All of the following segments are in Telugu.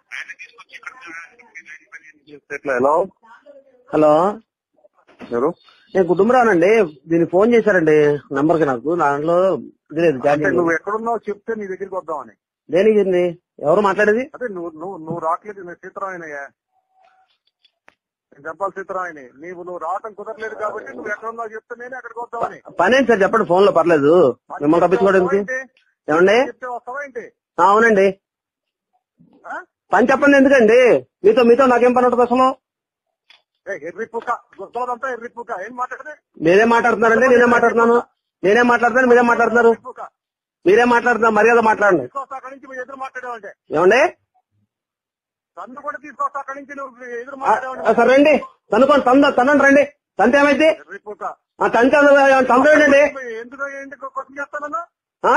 ఎట్లా హలో హలో ఎవరు నేను కుటుంబరానండి దీనికి ఫోన్ చేశారండి నంబర్ కి నాకు దాంట్లో ఇది లేదు అంటే చాటింగ్ నువ్వు ఎక్కడున్నావు చెప్తే నీ దగ్గరికి వద్దామని దేనికి ఇది? ఎవరు మాట్లాడేది అదే నువ్వు నువ్వు నువ్వు రావట్లేదు నేను సీతారామయ్యా నేను చెప్పాలి సీతారామయ్యని నీవు నువ్వు రావటం కుదరలేదు కాబట్టి నువ్వు ఎక్కడున్నావు చెప్తే నేనే అక్కడికి వద్దామని పని ఏంటి సార్ చెప్పండి ఫోన్ లో పర్లేదు మిమ్మల్ని తప్పించుకోవడం ఎందుకు ఏంటి? ఏమండి చెప్తే వస్తావా ఏంటి ఆ, అవునండి ఆ? పని చెప్పండి ఎందుకండి మీతో మీతో నాకేం పని ఉంటుంది అసలు ఏ, ఎర్రి పుక్క గుర్తోదంతా ఎర్రి పుక్క ఏం మాట్లాడదే మీరేం మాట్లాడుతున్నారండి నేనేం మాట్లాడుతున్నాను నేనేం మాట్లాడుతున్నాను మీరేం మాట్లాడుతున్నారు ఎర్రి పుక్క మీరేం మాట్లాడుతున్నారు మర్యాద మాట్లాడండి తీసుకొస్తా అక్కడి నుంచి నువ్వు ఎదురు మాట్లాడావంటే ఏమండి తన్ను కూడా తీసుకొస్తా అక్కడి నుంచి నువ్వు ఎదురు ఆ, ఆ, మాట్లాడావంటే సరే రండి తనుకోండి తంద తనండి రండి తంత ఏమైంది ఎర్రి పుక్క ఆ తంత తంత ఏంటండి ఎందుకు ఏంటి క్వశ్చన్ చేస్తానన్నా ఆ?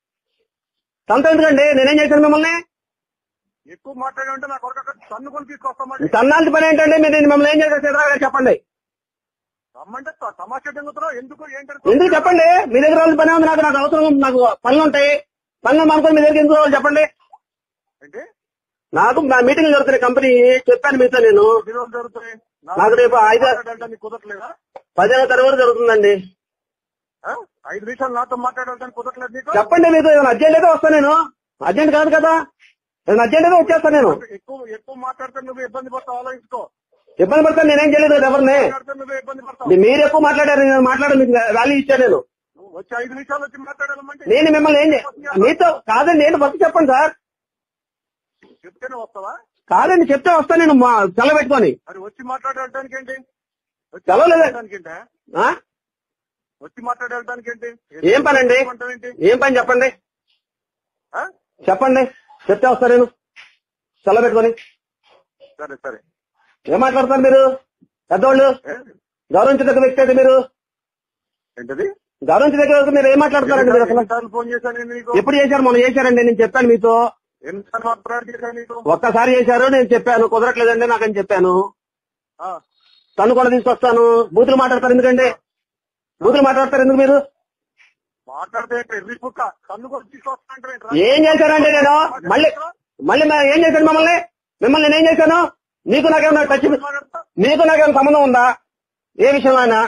తంత ఎందుకండి నేనేం చేశాను మిమ్మల్ని ఎక్కువ మాట్లాడాలంటే నా కొరకు అక్కడ తన్నుకొని తీసుకొస్తామండి తన్నాల్సి పని ఏంటండి మీరు నేను మిమ్మల్ని ఏం చేశాను సీతారావు గారు చెప్పండి రమ్మంటే త- తమాషా దెంగుతున్నావు ఎందుకు ఏంటంటే ఎందుకు చెప్పండి మీ దగ్గర వాళ్ళ పని ఉంది నాకు నాకు అవసరం ఉంది, నాకు పనులు ఉంటాయి పనులు అనుకుని మీ దగ్గర ఎందుకు రావాలి చెప్పండి ఏంటి నాకు నా మీటింగ్ జరుగుతున్నాయి కంపెనీ చెప్పాను మీతో నేను ఎన్ని రోజులు జరుగుతాయి నాకు రేపు ఐదు- మాట్లాడడానికి కుదరట్లేదా పదిహేను తరగతి వరకు జరుగుతుందండి ఆ? ఐదు నిమిషాలు నాతో మాట్లాడడానికి కుదరట్లేదు నీకు చెప్పండి మీకు ఏమైనా అర్జెంట్ అయితే వస్తాను నేను అర్జెంట్ కాదు కదా ఏమైనా అర్జెంట్ అయితే వచ్చేస్తాను నేను ఎక్కువ ఎక్కువ మాట్లాడితే నువ్వు ఇబ్బంది పడతావు ఆలోచించుకో ఇబ్బంది పడతాను నేనేం చేయలేదు కదా ఎవరిని మాట్లాడితే నువ్వు ఇబ్బంది పడతావు మీరు ఎక్కువ మాట్లాడారు నేను మాట్లాడాను మీకు వాల్యూ ఇచ్చాను నేను నువ్వు వచ్చి ఐదు నిమిషాలు వచ్చి మాట్లాడాలంటే నేను మిమ్మల్ని ఏం చే- మీతో కాదండి నేను వర్క్ చెప్పండి సార్ చెప్తేనే వస్తావా కాదండి చెప్తే వస్తాను నేను మా సెలవు పెట్టుకొని మరి వచ్చి మాట్లాడడానికి ఏంటి వచ్చి సెలవు లేదా? మాట్లాడడానికి ఏంటి ఆ? వచ్చి మాట్లాడడానికి ఏంటి ఏం పని అండి ఏంటి ఏం పని చెప్పండి ఆ? చెప్పండి చెప్తే వస్తా నేను సెలవు పెట్టుకొని సరే సరే ఏం మాట్లాడతారు మీరు పెద్దవాళ్ళు ఏ? గౌరవించదగ్గ వ్యక్తి అయితే మీరు ఏంటది గౌరవించదగ్గ వ్యక్తి మీరు ఏం మాట్లాడుతున్నారండి మీరు అసలు ఎన్నిసార్లు ఫోన్ చేశాను నేను నీకు ఎప్పుడు చేశారు మొన్న చేశారండి నేను చెప్పాను మీతో ఎన్నిసార్లు మాట్లాడి చేశాను నీకు ఒక్కసారి చేశారు నేను చెప్పాను కుదరట్లేదండి నాకని చెప్పాను ఆ, తను కూడా తీసుకొస్తాను బూతులు మాట్లాడతారు ఎందుకండి బూతులు మాట్లాడతారు ఎందుకు మీరు మాట్లాడితే ఎర్రి పుక్క కన్ను కూడా తీసుకొస్తానంటే ఏం చేశానండి నేను మళ్ళీ మళ్ళీ మరి ఏం చేశాను మమ్మల్ని మిమ్మల్ని నేనేం చేశాను మీకు నాకేమన్నా టచ్ మీకు నాకేమైనా సంబంధం ఉందా ఏ విషయంలో అయినా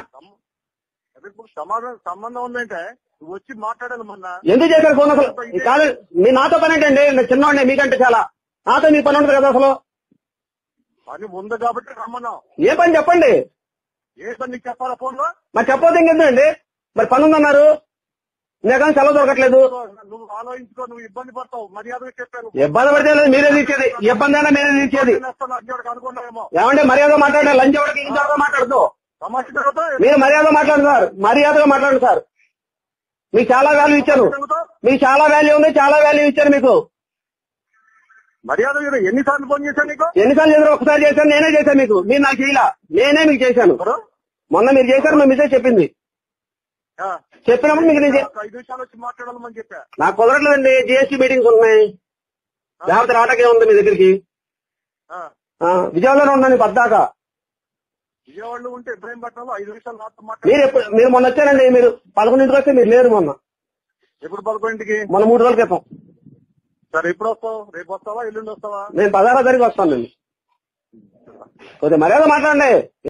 సమాధానం సంబంధం ఉందంటే నువ్వు వచ్చి మాట్లాడాలి మొన్న ఎందుకు చేశారు ఫోన్ అసలు కాదు మీ నాతో పని ఏంటండి నేను చిన్నవాడిని మీకంటే చాలా నాతో మీ పని ఉంటుంది కదా అసలు పని ఉంది కాబట్టి రమ్మన్నావు ఏ పని చెప్పండి ఏ పని నీకు చెప్పాలా ఫోన్ లో మరి చెప్పొద్దు ఇంకెందుకండి మరి పని ఉందన్నారు నేను సెలవు దొరకట్లేదు నువ్వు ఆలోచించుకో నువ్వు ఇబ్బంది పడతావు మర్యాదగా చెప్పాను ఇబ్బంది పడితే లేదు, మీరే తీర్చేది ఇబ్బంది అయినా మీరే తీర్చేది అర్జునుడికి అనుకున్నావేమో ఏమంటే మర్యాద మాట్లాడారు లంచ్ ఎవరికి ఇంత మాట్లాడుతూ సమస్య జరుగుతావు మీరు మర్యాద మాట్లాడండి సార్ మర్యాదగా మాట్లాడండి సార్ మీకు చాలా వాల్యూ ఇచ్చాను మీకు చాలా వాల్యూ ఉంది చాలా వాల్యూ ఇచ్చాను మీకు మర్యాద మీరు ఎన్నిసార్లు ఫోన్ చేశాను నీకు ఎన్నిసార్లు ఎదురు ఒకసారి చేశాను నేనే చేశాను మీకు మీరు నాకు చేయలా నేనే మీకు చేశాను ఎవరు? మొన్న మీరు చేశారు మా మిసేజ్ చెప్పింది ఆ, చెప్పినప్పుడు మీకు నేను చే- ఒక ఐదు నిమిషాలు వచ్చి మాట్లాడాలని చెప్పా నాకు కుదరట్లేదండి జిఎస్టీ మీటింగ్స్ ఉన్నాయి లేకపోతే రాటకే ఉంది మీ దగ్గరికి ఆ, ఆ, విజయవాడలో ఉన్నాను పద్దాక విజయవాడలో ఉంటే ఇబ్రాహీంపట్నంలో ఐదు నిమిషాలు నాతో మీరు మాట్లాడు ఎప్పుడు మీరు మొన్న వచ్చారండి మీరు పదకొండింటికి వస్తే మీరు లేరు మొన్న ఎప్పుడు పదకొండింటికి మొన్న మూడు రోజుల క్రితం సరే ఎప్పుడు వస్తావు రేపు వస్తావా ఎల్లుండి వస్తావా నేను పదహారో తారీఖు వస్తాను నేను కొద్దిగా మర్యాద మాట్లాడండి